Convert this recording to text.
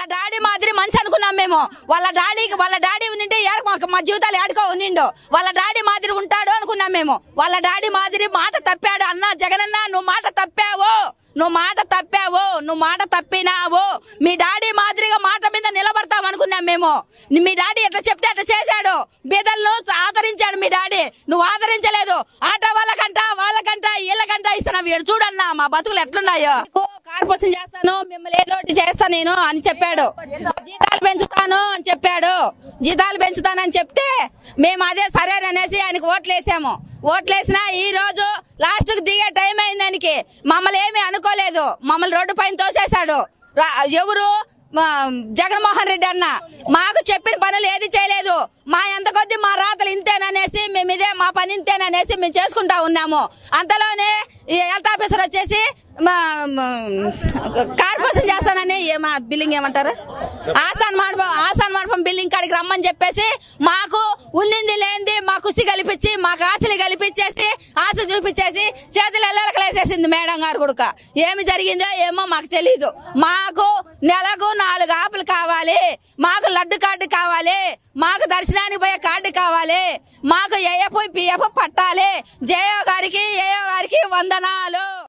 వాళ్ళ డాడీ మాదిరి మంచి అనుకున్నాం మేము వాళ్ళ డాడీకి వాళ్ళ డాడీ ఉండింటే ఏడ- మాకు మా జీవితాలు ఏడుకో ఉండిండు వాళ్ళ డాడీ మాదిరి ఉంటాడు అనుకున్నాం మేము వాళ్ళ డాడీ మాదిరి మాట తప్పాడు అన్న జగనన్న నువ్వు మాట తప్పావు నువ్వు మాట తప్పావు నువ్వు మాట తప్పినావు మీ డాడీ మాదిరిగా మాట మీద నిలబడతాం అనుకున్నాం మేము మీ డాడీ ఎట్లా చెప్తే అట్లా చేశాడు బీదలను ఆదరించాడు మీ డాడీ నువ్వు ఆదరించలేదు ఆటో వాళ్ళకంట వాళ్ళకంట వీళ్ళకంట ఇస్తున్నావు వీడు చూడన్నా మా బతుకులు ఎట్లున్నాయో నీకు కార్పొరేషన్ చేస్తాను మిమ్మల్ని ఏదో ఒకటి చేస్తా నేను అని చెప్పాడు జీతాలు పెంచుతాను అని చెప్పాడు జీతాలు పెంచుతానని చెప్తే మేము అదే సరే అనేసి ఆయనకు ఓట్లు వేసాము ఓట్లు వేసినా ఈ రోజు లాస్ట్ కు దిగే టైం అయింది ఆయనకి మమ్మల్ని ఏమీ అనుకోలేదు మమ్మల్ని రోడ్డు పైన తోసేశాడు రా- ఎవరు మా జగన్మోహన్ రెడ్డి అన్న మాకు చెప్పిన పనులు ఏది చేయలేదు మా ఎంత కొద్ది మా రాతలు ఇంతేననేసి మేము ఇదే మా పని ఇంతేననేసి మేము చేసుకుంటా ఉన్నాము అంతలోనే ఈ హెల్త్ ఆఫీసర్ వచ్చేసి మా మా కార్పొరేషన్ చేస్తానని ఏ- మా బిల్లింగ్ ఏమంటారు ఆసాన్ మండపం ఆసాన్ మండపం బిల్లింగ్ కాడికి రమ్మని చెప్పేసి మాకు ఉన్నింది లేనిది మా కుసి కల్పించి మాకు ఆశలు కల్పించేసి ఆశ చూపించేసి చేతులు ఎల్లరకలేసేసింది మేడం గారు కూడా ఏమి జరిగిందో ఏమో మాకు తెలియదు మాకు నెలకు నాలుగు ఆపులు కావాలి మాకు లడ్డు కార్డు కావాలి మాకు దర్శనానికి పోయే కార్డు కావాలి మాకు ఏఎఫ్ పిఎఫ్ పట్టాలి జేఓ గారికి ఏఓ గారికి వందనాలు